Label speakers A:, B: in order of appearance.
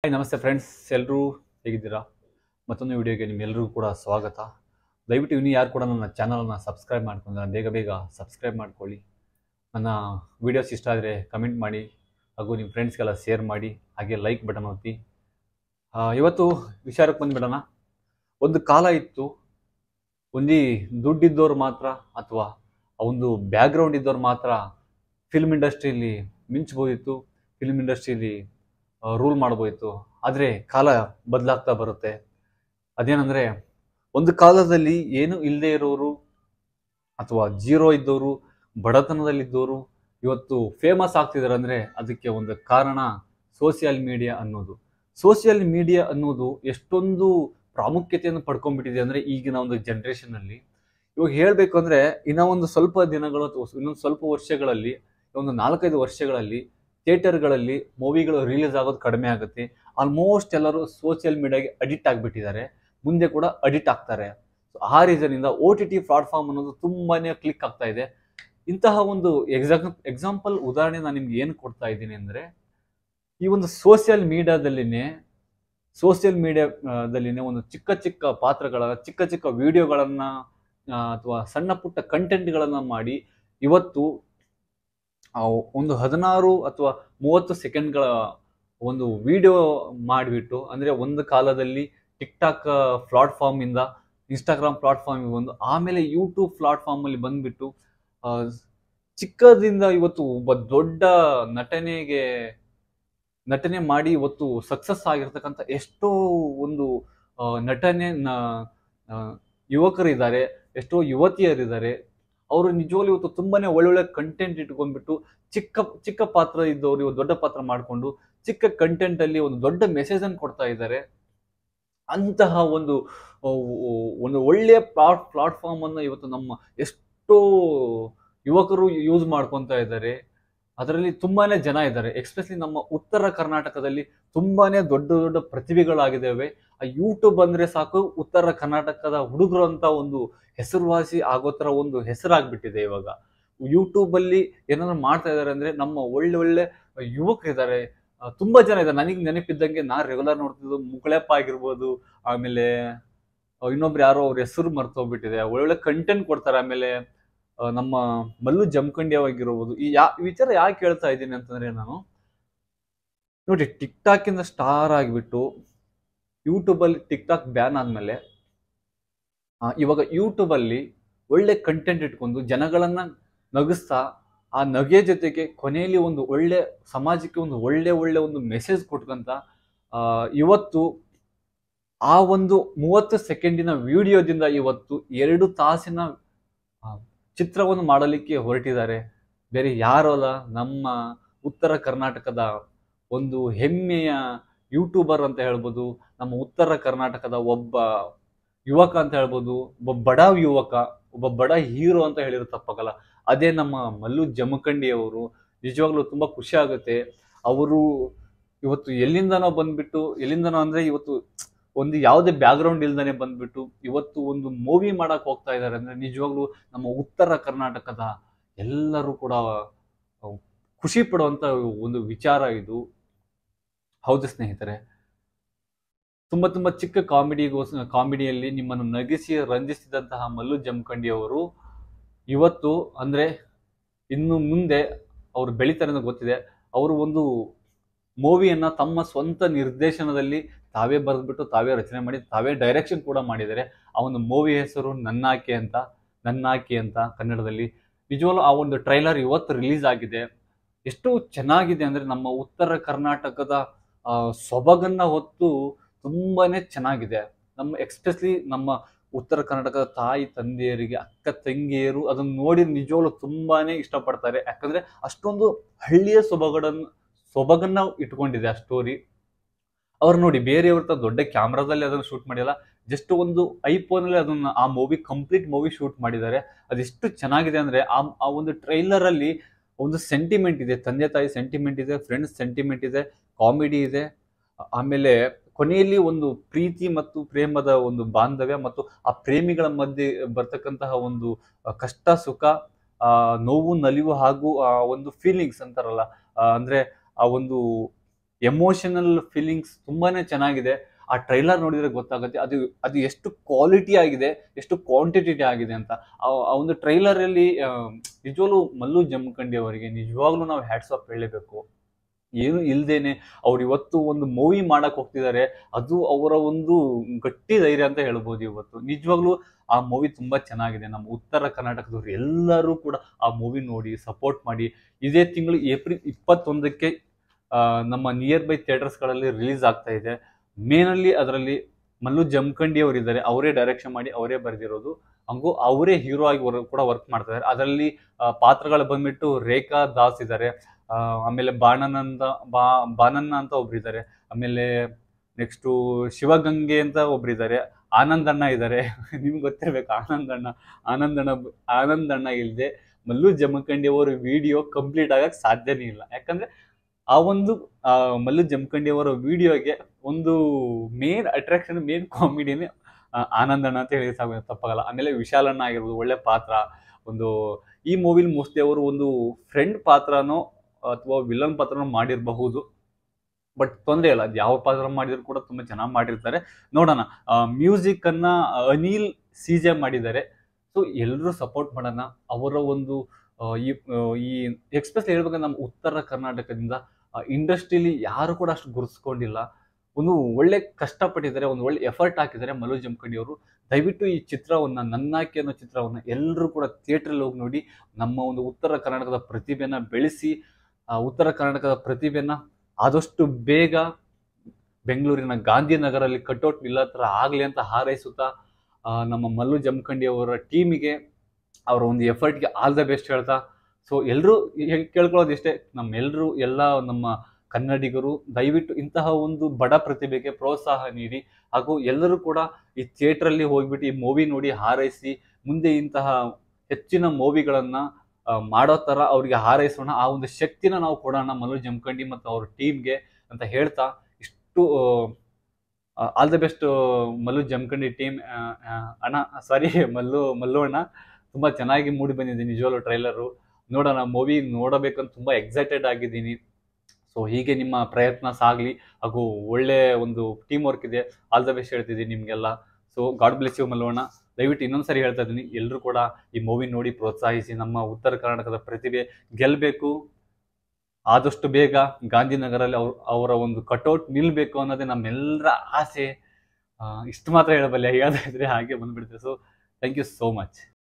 A: hi ನಮಸ್ತೆ friends ಎಲ್ಲರೂ ಹೇಗಿದ್ದೀರಾ ಮತ್ತೊಂದು ವಿಡಿಯೋಗೆ ನಿಮ್ಮೆಲ್ಲರಿಗೂ ಕೂಡ ಸ್ವಾಗತ ದಯವಿಟ್ಟು ಇನ್ನೂ ಯಾರು ಕೂಡ ನನ್ನ ಚಾನಲನ್ನು ಸಬ್ಸ್ಕ್ರೈಬ್ ಮಾಡ್ಕೊಂಡ್ರೆ ಬೇಗ ಬೇಗ ಸಬ್ಸ್ಕ್ರೈಬ್ ಮಾಡ್ಕೊಳ್ಳಿ ನನ್ನ ವಿಡಿಯೋಸ್ ಇಷ್ಟ ಆದರೆ ಕಮೆಂಟ್ ಮಾಡಿ ಹಾಗೂ ನಿಮ್ಮ ಫ್ರೆಂಡ್ಸ್ಗೆಲ್ಲ ಶೇರ್ ಮಾಡಿ ಹಾಗೆ ಲೈಕ್ ಬಟನ್ ಒತ್ತಿ ಆ, ಇವತ್ತು ವಿಚಾರಕ್ಕೆ ಬಂದುಬಿಡೋಣ ಒಂದು ಕಾಲ ಇತ್ತು ಒಂದಿ ದುಡ್ಡಿದ್ದವ್ರು ಮಾತ್ರ ಅಥವಾ ಆ ಒಂದು ಬ್ಯಾಕ್ಗ್ರೌಂಡ್ ಇದ್ದವ್ರು ಮಾತ್ರ ಫಿಲ್ಮ್ ಇಂಡಸ್ಟ್ರಿಯಲ್ಲಿ ಮಿಂಚ್ಬೋದಿತ್ತು ಫಿಲ್ಮ್ ಇಂಡಸ್ಟ್ರಿಯಲ್ಲಿ ರೂಲ್ ಮಾಡ್ಬೋದಿತ್ತು ಆದರೆ ಕಾಲ ಬದಲಾಗ್ತಾ ಬರುತ್ತೆ ಅದೇನಂದರೆ ಒಂದು ಕಾಲದಲ್ಲಿ ಏನು ಇಲ್ಲದೆ ಇರೋರು ಅಥವಾ ಜೀರೋ ಇದ್ದವರು ಬಡತನದಲ್ಲಿದ್ದವರು ಇವತ್ತು ಫೇಮಸ್ ಆಗ್ತಿದ್ದಾರೆ ಅಂದರೆ ಅದಕ್ಕೆ ಒಂದು ಕಾರಣ ಸೋಷಿಯಲ್ ಮೀಡಿಯಾ ಅನ್ನೋದು ಸೋಷಿಯಲ್ ಮೀಡಿಯಾ ಅನ್ನೋದು ಎಷ್ಟೊಂದು ಪ್ರಾಮುಖ್ಯತೆಯನ್ನು ಪಡ್ಕೊಂಡ್ಬಿಟ್ಟಿದೆ ಅಂದರೆ ಈಗಿನ ಒಂದು ಜನ್ರೇಷನಲ್ಲಿ ಇವಾಗ ಹೇಳಬೇಕು ಅಂದರೆ ಇನ್ನೂ ಒಂದು ಸ್ವಲ್ಪ ದಿನಗಳು ಅಥವಾ ಇನ್ನೊಂದು ಸ್ವಲ್ಪ ವರ್ಷಗಳಲ್ಲಿ ಒಂದು ನಾಲ್ಕೈದು ವರ್ಷಗಳಲ್ಲಿ ಥಿಯೇಟರ್ಗಳಲ್ಲಿ ಮೂವಿಗಳು ರಿಲೀಸ್ ಆಗೋದು ಕಡಿಮೆ ಆಗುತ್ತೆ ಆಲ್ಮೋಸ್ಟ್ ಎಲ್ಲರೂ ಸೋಷಿಯಲ್ ಮೀಡಿಯಾಗೆ ಅಡಿಕ್ಟ್ ಆಗಿಬಿಟ್ಟಿದ್ದಾರೆ ಮುಂದೆ ಕೂಡ ಅಡಿಕ್ಟ್ ಆಗ್ತಾರೆ So, ಆ ರೀಸನಿಂದ ಓ ಟಿ ಟಿ ಪ್ಲಾಟ್ಫಾರ್ಮ್ ಅನ್ನೋದು ತುಂಬಾನೇ ಕ್ಲಿಕ್ ಆಗ್ತಾ ಇದೆ ಇಂತಹ ಒಂದು ಎಕ್ಸಾಮ್ ಎಕ್ಸಾಂಪಲ್ ಉದಾಹರಣೆ ನಾನು ನಿಮ್ಗೆ ಏನು ಕೊಡ್ತಾ ಇದ್ದೀನಿ ಅಂದರೆ ಈ ಒಂದು ಸೋಷಿಯಲ್ ಮೀಡಿಯಾದಲ್ಲಿನೇ ಸೋಷಿಯಲ್ ಮೀಡಿಯಾದಲ್ಲಿನೇ ಒಂದು ಚಿಕ್ಕ ಚಿಕ್ಕ ಪಾತ್ರಗಳ ಚಿಕ್ಕ ಚಿಕ್ಕ ವಿಡಿಯೋಗಳನ್ನ ಅಥವಾ ಸಣ್ಣ ಪುಟ್ಟ ಕಂಟೆಂಟ್ಗಳನ್ನ ಮಾಡಿ ಇವತ್ತು ಆ ಒಂದು ಹದಿನಾರು ಅಥವಾ ಮೂವತ್ತು ಸೆಕೆಂಡ್ಗಳ ಒಂದು ವಿಡಿಯೋ ಮಾಡಿಬಿಟ್ಟು ಅಂದರೆ ಒಂದು ಕಾಲದಲ್ಲಿ ಟಿಕ್ ಟಾಕ್ ಪ್ಲಾಟ್ಫಾರ್ಮ್ ಇಂದ ಇನ್ಸ್ಟಾಗ್ರಾಮ್ ಪ್ಲಾಟ್ಫಾರ್ಮಿಗೆ ಬಂದು ಆಮೇಲೆ ಯೂಟ್ಯೂಬ್ ಪ್ಲಾಟ್ಫಾರ್ಮಲ್ಲಿ ಬಂದ್ಬಿಟ್ಟು ಆ, ಚಿಕ್ಕದಿಂದ ಇವತ್ತು ಒಬ್ಬ ದೊಡ್ಡ ನಟನೆಗೆ ನಟನೆ ಮಾಡಿ ಇವತ್ತು ಸಕ್ಸಸ್ ಆಗಿರ್ತಕ್ಕಂಥ ಎಷ್ಟೋ ಒಂದು ಆ, ನಟನೆ ನ- ಆ, ಯುವಕರಿದ್ದಾರೆ ಎಷ್ಟೋ ಯುವತಿಯರಿದ್ದಾರೆ ಅವರು ನಿಜವಾಗ್ಲೂ ಇವತ್ತು ತುಂಬಾನೇ ಒಳ್ಳೊಳ್ಳೆ ಕಂಟೆಂಟ್ ಇಟ್ಕೊಂಡ್ಬಿಟ್ಟು ಚಿಕ್ಕ ಚಿಕ್ಕ ಪಾತ್ರ ಇದ್ದವರು ಇವತ್ತು ದೊಡ್ಡ ಪಾತ್ರ ಮಾಡಿಕೊಂಡು ಚಿಕ್ಕ ಕಂಟೆಂಟ್ ಅಲ್ಲಿ ಒಂದು ದೊಡ್ಡ ಮೆಸೇಜ್ ಅನ್ನು ಕೊಡ್ತಾ ಇದ್ದಾರೆ ಅಂತಹ ಒಂದು ಆ, ಒಂದು ಒಳ್ಳೆಯ ಪ್ಲಾಟ್ ಪ್ಲಾಟ್ಫಾರ್ಮ್ ಅನ್ನು ಇವತ್ತು ನಮ್ಮ ಎಷ್ಟೋ ಯುವಕರು ಯೂಸ್ ಮಾಡ್ಕೊತಾ ಇದ್ದಾರೆ ಅದರಲ್ಲಿ ತುಂಬಾನೇ ಜನ ಇದ್ದಾರೆ ಎಕ್ಸ್ಪೆಷಲಿ ನಮ್ಮ ಉತ್ತರ ಕರ್ನಾಟಕದಲ್ಲಿ ತುಂಬಾನೇ ದೊಡ್ಡ ದೊಡ್ಡ ಪ್ರತಿಭೆಗಳಾಗಿದ್ದಾವೆ ಆ ಯೂಟ್ಯೂಬ್ ಅಂದ್ರೆ ಸಾಕು ಉತ್ತರ ಕರ್ನಾಟಕದ ಹುಡುಗರು ಅಂತ ಒಂದು ಹೆಸರುವಾಸಿ ಆಗೋ ಥರ ಒಂದು ಹೆಸರಾಗ್ಬಿಟ್ಟಿದೆ ಇವಾಗ ಯೂಟ್ಯೂಬ್ ಅಲ್ಲಿ ಏನಾದ್ರು ಮಾಡ್ತಾ ಇದ್ದಾರೆ ಅಂದ್ರೆ ನಮ್ಮ ಒಳ್ಳೆ ಒಳ್ಳೆ ಯುವಕರಿದ್ದಾರೆ ಆ, ತುಂಬಾ ಜನ ಇದ್ದಾರೆ ನನಗೆ ನೆನಪಿದ್ದಂಗೆ ನಾ ರೆಗ್ಯುಲರ್ ನೋಡ್ತಿದ್ದು ಮುಗಳಪ್ಪ ಆಗಿರ್ಬೋದು ಆಮೇಲೆ ಆ, ಇನ್ನೊಬ್ರು ಯಾರೋ ಅವ್ರ ಹೆಸರು ಮರ್ತೋಗ್ಬಿಟ್ಟಿದೆ ಒಳ್ಳೊಳ್ಳೆ ಕಂಟೆಂಟ್ ಕೊಡ್ತಾರೆ ಆಮೇಲೆ ಆ, ನಮ್ಮ ಮಲ್ಲು ಜಮಖಂಡಿ ಆಗಿರ್ಬೋದು ಈ ಯಾ ಈ ವಿಚಾರ ಯಾಕೆ ಹೇಳ್ತಾ ಇದ್ದೀನಿ ಅಂತಂದ್ರೆ ನಾನು ನೋಡಿ ಟಿಕ್ ಟಾಕ್ ಇಂದ ಸ್ಟಾರ್ ಆಗಿಬಿಟ್ಟು ಯೂಟ್ಯೂಬ್ ಅಲ್ಲಿ ಟಿಕ್ ಟಾಕ್ ಬ್ಯಾನ್ ಆದ್ಮೇಲೆ ಆ, ಇವಾಗ ಯೂಟ್ಯೂಬ್ ಅಲ್ಲಿ ಒಳ್ಳೆ ಕಂಟೆಂಟ್ ಇಟ್ಕೊಂಡು ಜನಗಳನ್ನ ನಗಿಸ್ತಾ ಆ ನಗೆ ಜೊತೆಗೆ ಕೊನೆಯಲ್ಲಿ ಒಂದು ಒಳ್ಳೆ ಸಮಾಜಕ್ಕೆ ಒಂದು ಒಳ್ಳೆ ಒಳ್ಳೆ ಒಂದು ಮೆಸೇಜ್ ಕೊಟ್ಕಂತ ಆ, ಇವತ್ತು ಆ ಒಂದು ಮೂವತ್ತು ಸೆಕೆಂಡಿನ ವಿಡಿಯೋದಿಂದ ಇವತ್ತು ಎರಡು ತಾಸಿನ ಆ, ಚಿತ್ರವನ್ನು ಮಾಡಲಿಕ್ಕೆ ಹೊರಟಿದ್ದಾರೆ ಬೇರೆ ಯಾರು ಅಲ್ಲ ನಮ್ಮ ಉತ್ತರ ಕರ್ನಾಟಕದ ಒಂದು ಹೆಮ್ಮೆಯ ಯೂಟ್ಯೂಬರ್ ಅಂತ ಹೇಳ್ಬೋದು ನಮ್ಮ ಉತ್ತರ ಕರ್ನಾಟಕದ ಒಬ್ಬ ಯುವಕ ಅಂತ ಹೇಳ್ಬೋದು ಒಬ್ಬ ಬಡ ಯುವಕ ಒಬ್ಬ ಬಡ ಹೀರೋ ಅಂತ ಹೇಳಿರೋ ತಪ್ಪಾಗಲ್ಲ ಅದೇ ನಮ್ಮ ಮಲ್ಲು ಜಮಖಂಡಿ ಅವರು ನಿಜವಾಗ್ಲೂ ತುಂಬಾ ಖುಷಿ ಆಗುತ್ತೆ ಅವರು ಇವತ್ತು ಎಲ್ಲಿಂದನೋ ಬಂದ್ಬಿಟ್ಟು ಎಲ್ಲಿಂದನೋ ಅಂದ್ರೆ ಇವತ್ತು ಒಂದು ಯಾವುದೇ ಬ್ಯಾಕ್ಗ್ರೌಂಡ್ ಇಲ್ದಾನೆ ಬಂದ್ಬಿಟ್ಟು ಇವತ್ತು ಒಂದು ಮೂವಿ ಮಾಡಕ್ ಹೋಗ್ತಾ ಇದ್ದಾರೆ ಅಂದ್ರೆ ನಿಜವಾಗ್ಲೂ ನಮ್ಮ ಉತ್ತರ ಕರ್ನಾಟಕದ ಎಲ್ಲರೂ ಕೂಡ ಅಹ್, ಖುಷಿ ಪಡುವಂತ ಒಂದು ವಿಚಾರ ಇದು ಹೌದು ಸ್ನೇಹಿತರೆ ತುಂಬಾ ತುಂಬಾ ಚಿಕ್ಕ ಕಾಮಿಡಿಗೋಸ್ ಕಾಮಿಡಿಯಲ್ಲಿ ನಿಮ್ಮನ್ನು ನಗಿಸಿ ರಂಜಿಸಿದಂತಹ ಮಲ್ಲು ಜಮಖಂಡಿ ಅವರು ಇವತ್ತು ಅಂದ್ರೆ ಇನ್ನು ಮುಂದೆ ಅವರು ಬೆಳಿತಾರೆ ಅಂತ ಗೊತ್ತಿದೆ ಅವರು ಒಂದು ಮೂವಿಯನ್ನ ತಮ್ಮ ಸ್ವಂತ ನಿರ್ದೇಶನದಲ್ಲಿ ತಾವೇ ಬರೆದ್ಬಿಟ್ಟು ತಾವೇ ರಚನೆ ಮಾಡಿ ತಾವೇ ಡೈರೆಕ್ಷನ್ ಕೂಡ ಮಾಡಿದ್ದಾರೆ ಆ ಒಂದು ಮೂವಿ ಹೆಸರು ನನ್ನಾಕೆ ಅಂತ ನನ್ನಾಕೆ ಅಂತ ಕನ್ನಡದಲ್ಲಿ ನಿಜವಾಗ್ಲೂ ಆ ಒಂದು ಟ್ರೈಲರ್ ಇವತ್ತು ರಿಲೀಸ್ ಆಗಿದೆ ಎಷ್ಟು ಚೆನ್ನಾಗಿದೆ ಅಂದ್ರೆ ನಮ್ಮ ಉತ್ತರ ಕರ್ನಾಟಕದ ಆ, ಸೊಬಗನ್ನ ಹೊತ್ತು ತುಂಬಾನೇ ಚೆನ್ನಾಗಿದೆ ನಮ್ಮ ಎಕ್ಸ್ಪೆಷಲಿ ನಮ್ಮ ಉತ್ತರ ಕರ್ನಾಟಕದ ತಾಯಿ ತಂದೆಯರಿಗೆ ಅಕ್ಕ ತಂಗಿಯರು ಅದನ್ನ ನೋಡಿ ನಿಜವಾಗ್ಲೂ ತುಂಬಾನೇ ಇಷ್ಟಪಡ್ತಾರೆ ಯಾಕಂದ್ರೆ ಅಷ್ಟೊಂದು ಹಳ್ಳಿಯ ಸೊಬಗಡನ್ನು ಸೊಬಗನ್ನ ಇಟ್ಕೊಂಡಿದೆ ಆ ಸ್ಟೋರಿ ಅವ್ರು ನೋಡಿ ಬೇರೆಯವ್ರ ತರ ದೊಡ್ಡ ಕ್ಯಾಮ್ರಾದಲ್ಲಿ ಅದನ್ನು ಶೂಟ್ ಮಾಡಿಲ್ಲ ಜಸ್ಟ್ ಒಂದು ಐಫೋನ್ ಅಲ್ಲಿ ಅದನ್ನ ಆ ಮೂವಿ ಕಂಪ್ಲೀಟ್ ಮೂವಿ ಶೂಟ್ ಮಾಡಿದ್ದಾರೆ ಅದೆಷ್ಟು ಚೆನ್ನಾಗಿದೆ ಅಂದ್ರೆ ಆ ಆ ಒಂದು ಟ್ರೈಲರ್ ಅಲ್ಲಿ ಒಂದು ಸೆಂಟಿಮೆಂಟ್ ಇದೆ ತಂದೆ ತಾಯಿ ಸೆಂಟಿಮೆಂಟ್ ಇದೆ ಫ್ರೆಂಡ್ಸ್ ಸೆಂಟಿಮೆಂಟ್ ಇದೆ ಕಾಮಿಡಿ ಇದೆ ಆ- ಆಮೇಲೆ ಕೊನೆಯಲ್ಲಿ ಒಂದು ಪ್ರೀತಿ ಮತ್ತು ಪ್ರೇಮದ ಒಂದು ಬಾಂಧವ್ಯ ಮತ್ತು ಆ ಪ್ರೇಮಿಗಳ ಮಧ್ಯೆ ಬರ್ತಕ್ಕಂತಹ ಒಂದು ಆ, ಕಷ್ಟ ಸುಖ ಆ ನೋವು ನಲಿವು ಹಾಗೂ ಆ ಒಂದು ಫೀಲಿಂಗ್ಸ್ ಅಂತಾರಲ್ಲ ಆ, ಅಂದ್ರೆ ಆ ಒಂದು ಎಮೋಷನಲ್ ಫೀಲಿಂಗ್ಸ್ ತುಂಬಾನೇ ಚೆನ್ನಾಗಿದೆ ಆ ಟ್ರೈಲರ್ ನೋಡಿದ್ರೆ ಗೊತ್ತಾಗುತ್ತೆ ಅದು ಅದು ಎಷ್ಟು ಕ್ವಾಲಿಟಿ ಆಗಿದೆ ಎಷ್ಟು ಕ್ವಾಂಟಿಟಿ ಆಗಿದೆ ಅಂತ ಆ- ಆ ಒಂದು ಟ್ರೈಲರ್ ಅಲ್ಲಿ ಆ, ನಿಜವಾಗ್ಲೂ ಮಲ್ಲು ಜಮಖಂಡಿ ಅವರಿಗೆ ನಿಜವಾಗ್ಲೂ ನಾವು ಹ್ಯಾಟ್ಸ್ ಆಫ್ ಹೇಳಬೇಕು ಏನು ಇಲ್ದೇನೆ ಅವ್ರು ಇವತ್ತು ಒಂದು ಮೂವಿ ಮಾಡಕ್ ಹೋಗ್ತಿದ್ದಾರೆ ಅದು ಅವರ ಒಂದು ಗಟ್ಟಿ ಧೈರ್ಯ ಅಂತ ಹೇಳ್ಬೋದು ಇವತ್ತು ನಿಜವಾಗ್ಲೂ ಆ ಮೂವಿ ತುಂಬಾ ಚೆನ್ನಾಗಿದೆ ನಮ್ಮ ಉತ್ತರ ಕರ್ನಾಟಕದವ್ರು ಎಲ್ಲರೂ ಕೂಡ ಆ ಮೂವಿ ನೋಡಿ ಸಪೋರ್ಟ್ ಮಾಡಿ ಇದೇ ತಿಂಗಳು ಏಪ್ರಿಲ್ ಇಪ್ಪತ್ತೊಂದಕ್ಕೆ ಆ, ನಮ್ಮ ನಿಯರ್ ಬೈ ಥಿಯೇಟರ್ಸ್ಗಳಲ್ಲಿ ರಿಲೀಸ್ ಆಗ್ತಾ ಇದೆ ಮೇನಲ್ಲಿ ಅದರಲ್ಲಿ ಮಲ್ಲು ಜಮಖಂಡಿ ಅವರು ಇದ್ದಾರೆ ಅವರೇ ಡೈರೆಕ್ಷನ್ ಮಾಡಿ ಅವರೇ ಬರೆದಿರೋದು ಹಂಗೂ ಅವರೇ ಹೀರೋ ಆಗಿ ವರ್- ಕೂಡ ವರ್ಕ್ ಮಾಡ್ತಾ ಇದ್ದಾರೆ ಅದರಲ್ಲಿ ಆ, ಪಾತ್ರಗಳು ಬಂದ್ಬಿಟ್ಟು ರೇಖಾ ದಾಸ್ ಇದ್ದಾರೆ ಆ, ಆಮೇಲೆ ಬಾಣನಂದ ಬಾ ಬಾನನ್ನ ಅಂತ ಒಬ್ರು ಇದ್ದಾರೆ ಆಮೇಲೆ ನೆಕ್ಸ್ಟು ಶಿವಗಂಗೆ ಅಂತ ಒಬ್ರು ಇದ್ದಾರೆ ಆನಂದಣ್ಣ ಇದ್ದಾರೆ ನಿಮ್ಗೆ ಗೊತ್ತಿರ್ಬೇಕು ಆನಂದಣ್ಣ ಆನಂದಣ್ಣ ಆನಂದಣ್ಣ ಇಲ್ಲದೆ ಮಲ್ಲು ಜಮಖಂಡಿ ಅವರ ವಿಡಿಯೋ ಕಂಪ್ಲೀಟ್ ಆಗಕ್ಕೆ ಸಾಧ್ಯನೇ ಇಲ್ಲ ಯಾಕಂದ್ರೆ ಆ ಒಂದು ಆ, ಮಲ್ಲು ಜಮಖಂಡಿ ಅವರ ವಿಡಿಯೋಗೆ ಒಂದು ಮೇನ್ ಅಟ್ರಾಕ್ಷನ್ ಮೇನ್ ಕಾಮಿಡಿನೇ ಆನಂದಣ್ಣ ಅಂತ ಹೇಳಿ ಸಾಕು ತಪ್ಪಾಗಲ್ಲ ಆಮೇಲೆ ವಿಶಾಲಣ್ಣ ಆಗಿರ್ಬೋದು ಒಳ್ಳೆ ಪಾತ್ರ ಒಂದು ಈ ಮೂವಿಲಿ ಮೋಸ್ಟ್ಲಿ ಅವರು ಒಂದು ಫ್ರೆಂಡ್ ಪಾತ್ರನೋ ಅಥವಾ ವಿಲನ್ ಪಾತ್ರನೋ ಮಾಡಿರಬಹುದು ಬಟ್ ತೊಂದರೆ ಇಲ್ಲ ಅದು ಯಾವ ಪಾತ್ರ ಮಾಡಿದ್ರು ಕೂಡ ತುಂಬಾ ಚೆನ್ನಾಗಿ ಮಾಡಿರ್ತಾರೆ ನೋಡೋಣ ಮ್ಯೂಸಿಕ್ ಅನ್ನ ಅನಿಲ್ ಸಿಜೆ ಮಾಡಿದ್ದಾರೆ ಸೊ ಎಲ್ಲರೂ ಸಪೋರ್ಟ್ ಮಾಡೋಣ ಅವರ ಒಂದು ಆ, ಈ ಆ, ಈ ಎಕ್ಸ್ಪ್ರೆಸ್ ಹೇಳ್ಬೇಕಂದ್ರೆ ನಮ್ಮ ಉತ್ತರ ಕರ್ನಾಟಕದಿಂದ ಇಂಡಸ್ಟ್ರಿಲಿ ಯಾರು ಕೂಡ ಅಷ್ಟು ಗುರುತಿಸ್ಕೊಂಡಿಲ್ಲ ಒಂದು ಒಳ್ಳೆ ಕಷ್ಟಪಟ್ಟಿದ್ದಾರೆ ಒಂದು ಒಳ್ಳೆ ಎಫರ್ಟ್ ಹಾಕಿದ್ದಾರೆ ಮಲ್ಲು ಜಮಖಂಡಿ ಅವರು ದಯವಿಟ್ಟು ಈ ಚಿತ್ರವನ್ನ ನನ್ನಾಕಿ ಅನ್ನೋ ಚಿತ್ರವನ್ನ ಎಲ್ಲರೂ ಕೂಡ ಥಿಯೇಟ್ರಲ್ಲಿ ಹೋಗಿ ನೋಡಿ ನಮ್ಮ ಒಂದು ಉತ್ತರ ಕರ್ನಾಟಕದ ಪ್ರತಿಭೆನ ಬೆಳೆಸಿ ಆ ಉತ್ತರ ಕರ್ನಾಟಕದ ಪ್ರತಿಭೆನ ಆದಷ್ಟು ಬೇಗ ಬೆಂಗಳೂರಿನ ಗಾಂಧಿನಗರಲ್ಲಿ ಕಟೌಟ್ ಇಲ್ಲ ಥರ ಆಗಲಿ ಅಂತ ಹಾರೈಸುತ್ತಾ ಆ, ನಮ್ಮ ಮಲ್ಲು ಜಮಖಂಡಿ ಅವರ ಟೀಮಿಗೆ ಅವರ ಒಂದು ಎಫರ್ಟ್ಗೆ ಆಲ್ ದ ಬೆಸ್ಟ್ ಹೇಳ್ತಾ ಸೊ ಎಲ್ಲರೂ ಕೇಳ್ಕೊಳ್ಳೋದು ಇಷ್ಟೇ ನಮ್ಮೆಲ್ಲರೂ ಎಲ್ಲ ನಮ್ಮ ಕನ್ನಡಿಗರು ದಯವಿಟ್ಟು ಇಂತಹ ಒಂದು ಬಡ ಪ್ರತಿಭೆಗೆ ಪ್ರೋತ್ಸಾಹ ನೀಡಿ ಹಾಗೂ ಎಲ್ಲರೂ ಕೂಡ ಈ ಥಿಯೇಟ್ರಲ್ಲಿ ಹೋಗ್ಬಿಟ್ಟು ಈ ಮೂವಿ ನೋಡಿ ಹಾರೈಸಿ ಮುಂದೆ ಇಂತಹ ಹೆಚ್ಚಿನ ಮೂವಿಗಳನ್ನ ಮಾಡೋ ಥರ ಅವರಿಗೆ ಹಾರೈಸೋಣ ಆ ಒಂದು ಶಕ್ತಿನ ನಾವು ಕೊಡೋಣ ಮಲ್ಲು ಜಮಖಂಡಿ ಮತ್ತು ಅವ್ರ ಟೀಮ್ಗೆ ಅಂತ ಹೇಳ್ತಾ ಇಷ್ಟು all the best Mallu Jamkhandi team ಅಣ್ಣ ಸಾರಿ ಮಲ್ಲು ಮಲ್ಲು ಅಣ್ಣ ತುಂಬ ಚೆನ್ನಾಗಿ ಮೂಡಿ ಬಂದಿದೆ ನಿಜವಾಗ್ಲೂ ಟ್ರೈಲರು ನೋಡೋಣ ಮೂವಿ ನೋಡಬೇಕಂತ ತುಂಬ ಎಕ್ಸೈಟೆಡ್ ಆಗಿದ್ದೀನಿ ಸೊ ಹೀಗೆ ನಿಮ್ಮ ಪ್ರಯತ್ನ ಸಾಗಲಿ ಹಾಗೂ ಒಳ್ಳೆ ಒಂದು ಟೀಮ್ ವರ್ಕ್ ಇದೆ ಆಲ್ ದ ಬೆಸ್ಟ್ ಹೇಳ್ತಿದ್ದೀನಿ ನಿಮಗೆಲ್ಲ ಸೊ ಗಾಡ್ ಬ್ಲೆಸ್ ಯು ಮಲ್ಲವಣ್ಣ ದಯವಿಟ್ಟು ಇನ್ನೊಂದ್ಸರಿ ಹೇಳ್ತಾ ಇದ್ದೀನಿ ಎಲ್ಲರೂ ಕೂಡ ಈ ಮೂವಿ ನೋಡಿ ಪ್ರೋತ್ಸಾಹಿಸಿ ನಮ್ಮ ಉತ್ತರ ಕರ್ನಾಟಕದ ಪ್ರತಿಭೆ ಗೆಲ್ಲಬೇಕು ಆದಷ್ಟು ಬೇಗ ಗಾಂಧಿನಗರಲ್ಲಿ ಅವ್ರ ಅವರ ಒಂದು ಕಟೌಟ್ ನಿಲ್ಬೇಕು ಅನ್ನೋದೇ ನಮ್ಮೆಲ್ಲರ ಆಸೆ ಆ, ಇಷ್ಟು ಮಾತ್ರ ಹೇಳಬಲ್ಲೆ ಹೇಳದಿದ್ರೆ ಹಾಗೆ ಬಂದ್ಬಿಡ್ತೀವಿ so thank you so much